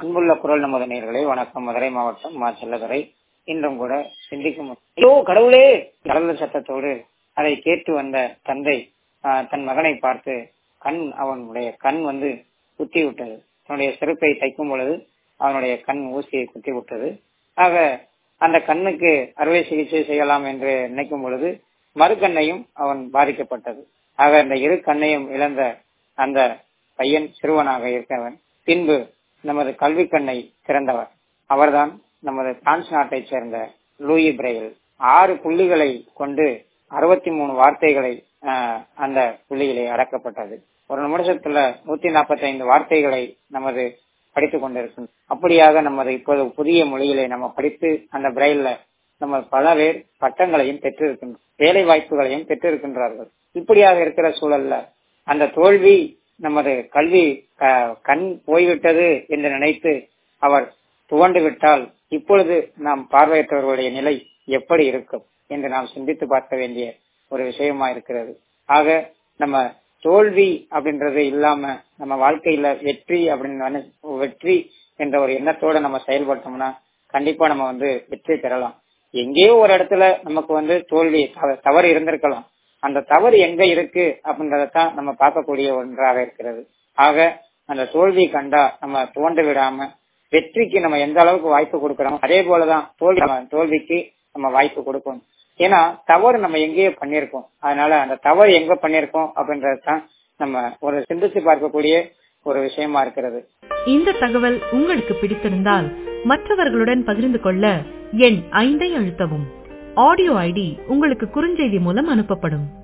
அன்புள்ள குரல் நமது நேர்களே வணக்கம் மதுரை மாவட்டம் மா செல்லதுரை இன்றும் கூட சிந்திக்கும் ஐயோ கடவுளே கடவுள் சத்தத்தோடு அதை கேட்டு வந்த தந்தை ஆஹ், தன் மகனை பார்த்து கண் அவனுடைய கண் வந்து குத்தி விட்டது தன்னுடைய செருப்பை தைக்கும் பொழுது அவனுடைய கண் ஊசியை குத்தி விட்டது ஆக அந்த கண்ணுக்கு அறுவை சிகிச்சை செய்யலாம் என்று நினைக்கும் பொழுது மறுகண்ணையும் அவன் பாதிக்கப்பட்டது ஆக அந்த இரு கண்ணையும் இழந்த அந்த பையன் சிறுவனாக இருக்கவன் பின்பு நமது கல்வி கண்ணை திறந்தவர் அவர்தான் நமது பிரான்ஸ் நாட்டைச் சேர்ந்த லூயி பிரெயில் ஆறு புள்ளிகளை கொண்டு அறுபத்தி மூணு வார்த்தைகளை ஆஹ், அந்த புள்ளியிலே அடக்கப்பட்டது ஒரு நிமிஷத்துல நூத்தி நாற்பத்தி ஐந்து வார்த்தைகளை நமது படித்துக் கொண்டிருக்கின்றோம் அப்படியாக நமது இப்போது புதிய மொழியிலே நம்ம படித்து அந்த பிரெயில்ல நம்ம பல பேர் பட்டங்களையும் பெற்றிருக்கின்றோம் வேலை வாய்ப்புகளையும் பெற்றிருக்கின்றார்கள் இப்படியாக இருக்கிற சூழல்ல அந்த தோல்வி நமது கல்வி க- கண் போய்விட்டது என்று நினைத்து அவர் துவண்டு விட்டால் இப்பொழுது நாம் பார்வையற்றவர்களுடைய நிலை எப்படி இருக்கும் என்று நாம் சிந்தித்து பார்க்க வேண்டிய ஒரு விஷயமா இருக்கிறது ஆக நம்ம தோல்வி அப்படின்றது இல்லாம நம்ம வாழ்க்கையில வெற்றி அப்படின்னு நினை- வெற்றி என்ற ஒரு எண்ணத்தோட நம்ம செயல்பட்டோம்னா கண்டிப்பா நம்ம வந்து வெற்றி பெறலாம் எங்கேயோ ஒரு இடத்துல நமக்கு வந்து தோல்வி தவ- தவறு இருந்திருக்கலாம் அந்த தவறு எங்க இருக்கு அப்படின்றதான் நம்ம பார்க்கக்கூடிய ஒன்றாக இருக்கிறது ஆக அந்த தோல்வி கண்டா நம்ம துவண்டு விடாம வெற்றிக்கு நம்ம எந்த அளவுக்கு வாய்ப்பு கொடுக்கிறோமோ அதே போலதான் தோல்வி நம்ம தோல்விக்கு நம்ம வாய்ப்பு கொடுக்கணும் ஏன்னா தவறு நம்ம எங்கேயோ பண்ணியிருக்கோம் அதனால அந்த தவறு எங்க பண்ணியிருக்கோம் அப்படின்றது தான் நம்ம ஒரு சிந்திச்சு பார்க்கக்கூடிய ஒரு விஷயமா இருக்கிறது இந்த தகவல் உங்களுக்கு பிடித்திருந்தால் மற்றவர்களுடன் பகிர்ந்து கொள்ள எண் ஐந்தை அழுத்தவும் ஆடியோ ஐடி உங்களுக்கு குறுஞ்செய்தி மூலம் அனுப்பப்படும்